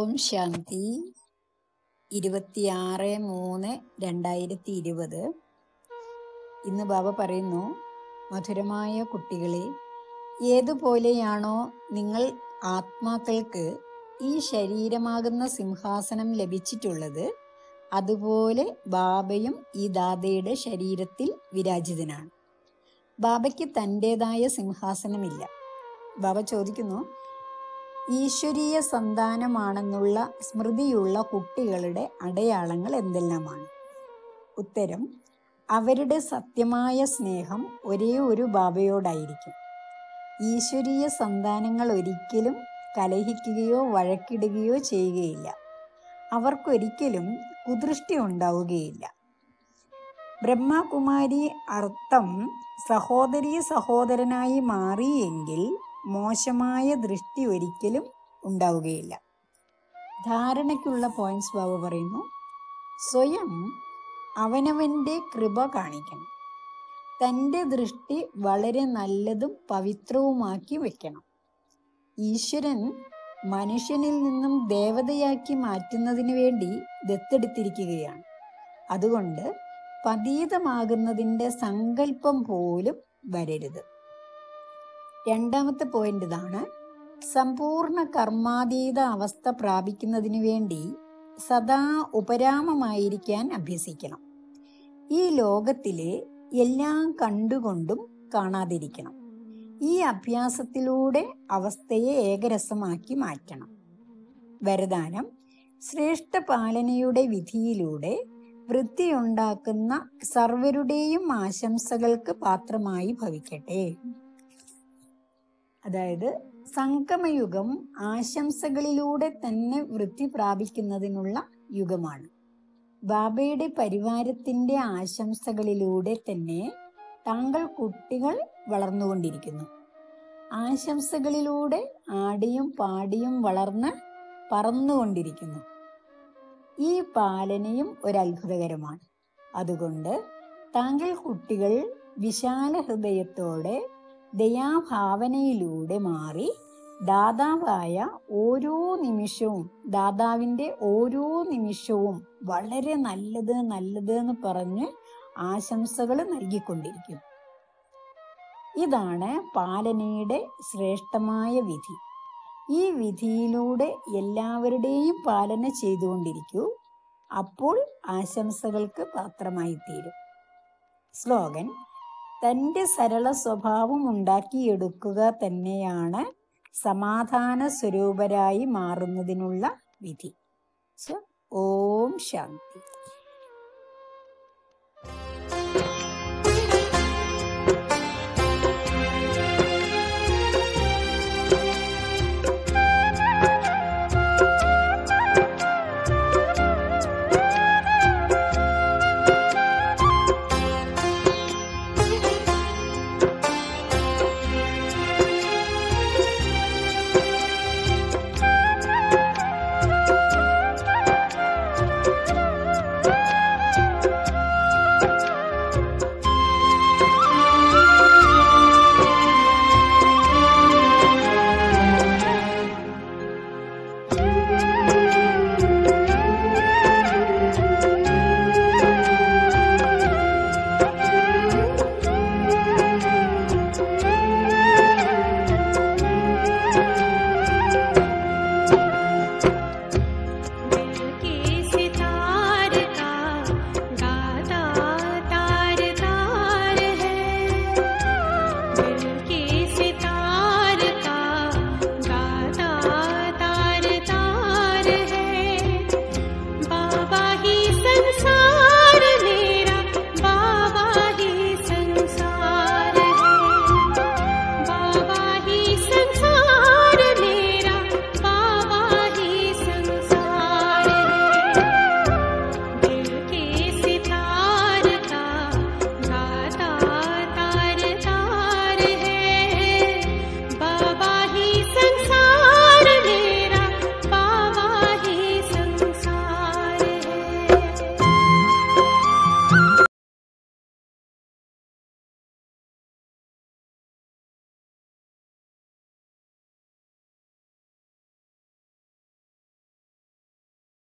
ഓം ശാന്തി ഇരുപത്തിയാറ് മൂന്ന് രണ്ടായിരത്തി ഇരുപത് ഇന്ന് ബാബ പറയുന്നു മധുരമായ കുട്ടികളെ ഏതുപോലെയാണോ നിങ്ങൾ ആത്മാക്കൾക്ക് ഈ ശരീരമാകുന്ന സിംഹാസനം ലഭിച്ചിട്ടുള്ളത് അതുപോലെ ബാബയും ഈ ദാദയുടെ ശരീരത്തിൽ വിരാജിതനാണ് ബാബയ്ക്ക് തൻ്റെതായ സിംഹാസനമില്ല ബാബ ചോദിക്കുന്നു ഈശ്വരീയ സന്താനമാണെന്നുള്ള സ്മൃതിയുള്ള കുട്ടികളുടെ അടയാളങ്ങൾ എന്തെല്ലാമാണ് ഉത്തരം അവരുടെ സത്യമായ സ്നേഹം ഒരേ ഒരു ബാബയോടായിരിക്കും ഈശ്വരീയ സന്താനങ്ങൾ ഒരിക്കലും കലഹിക്കുകയോ വഴക്കിടുകയോ ചെയ്യുകയില്ല അവർക്കൊരിക്കലും കുദൃഷ്ടി ഉണ്ടാവുകയില്ല ബ്രഹ്മകുമാരി അർത്ഥം സഹോദരീ സഹോദരനായി മാറിയെങ്കിൽ മോശമായ ദൃഷ്ടി ഒരിക്കലും ഉണ്ടാവുകയില്ല ധാരണയ്ക്കുള്ള പോയിന്റ്സ് ബാബു പറയുന്നു സ്വയം അവനവൻ്റെ കൃപ കാണിക്കണം തൻ്റെ ദൃഷ്ടി വളരെ നല്ലതും പവിത്രവുമാക്കി വെക്കണം ഈശ്വരൻ മനുഷ്യനിൽ നിന്നും ദേവതയാക്കി മാറ്റുന്നതിന് വേണ്ടി ദത്തെടുത്തിരിക്കുകയാണ് അതുകൊണ്ട് പതീതമാകുന്നതിൻ്റെ സങ്കല്പം പോലും വരരുത് രണ്ടാമത്തെ പോയിന്റ് ഇതാണ് സമ്പൂർണ്ണ കർമാതീത അവസ്ഥ പ്രാപിക്കുന്നതിന് വേണ്ടി സദാ ഉപരാമമായിരിക്കാൻ അഭ്യസിക്കണം ഈ ലോകത്തിലെ എല്ലാം കണ്ടുകൊണ്ടും കാണാതിരിക്കണം ഈ അഭ്യാസത്തിലൂടെ അവസ്ഥയെ ഏകരസമാക്കി മാറ്റണം വരദാനം ശ്രേഷ്ഠ പാലനയുടെ വിധിയിലൂടെ വൃത്തിയുണ്ടാക്കുന്ന സർവരുടെയും ആശംസകൾക്ക് പാത്രമായി ഭവിക്കട്ടെ അതായത് സംഗമയുഗം ആശംസകളിലൂടെ തന്നെ വൃത്തി പ്രാപിക്കുന്നതിനുള്ള യുഗമാണ് ബാബയുടെ പരിവാരത്തിന്റെ ആശംസകളിലൂടെ തന്നെ താങ്കൾ കുട്ടികൾ വളർന്നുകൊണ്ടിരിക്കുന്നു ആശംസകളിലൂടെ ആടിയും പാടിയും വളർന്ന് പറന്നുകൊണ്ടിരിക്കുന്നു ഈ പാലനയും ഒരു അത്ഭുതകരമാണ് അതുകൊണ്ട് താങ്കൾ കുട്ടികൾ വിശാല ഹൃദയത്തോടെ ദയാഭാവനയിലൂടെ മാറി ദാതാവായ ഓരോ നിമിഷവും ദാതാവിൻ്റെ ഓരോ നിമിഷവും വളരെ നല്ലത് നല്ലത് എന്ന് പറഞ്ഞ് ആശംസകൾ നൽകിക്കൊണ്ടിരിക്കും ഇതാണ് പാലനയുടെ ശ്രേഷ്ഠമായ വിധി ഈ വിധിയിലൂടെ എല്ലാവരുടെയും പാലന ചെയ്തുകൊണ്ടിരിക്കൂ അപ്പോൾ ആശംസകൾക്ക് പാത്രമായി തീരും സ്ലോഗൻ തൻ്റെ സരള സ്വഭാവം ഉണ്ടാക്കിയെടുക്കുക തന്നെയാണ് സമാധാന സ്വരൂപരായി മാറുന്നതിനുള്ള വിധി ഓം ശാന്തി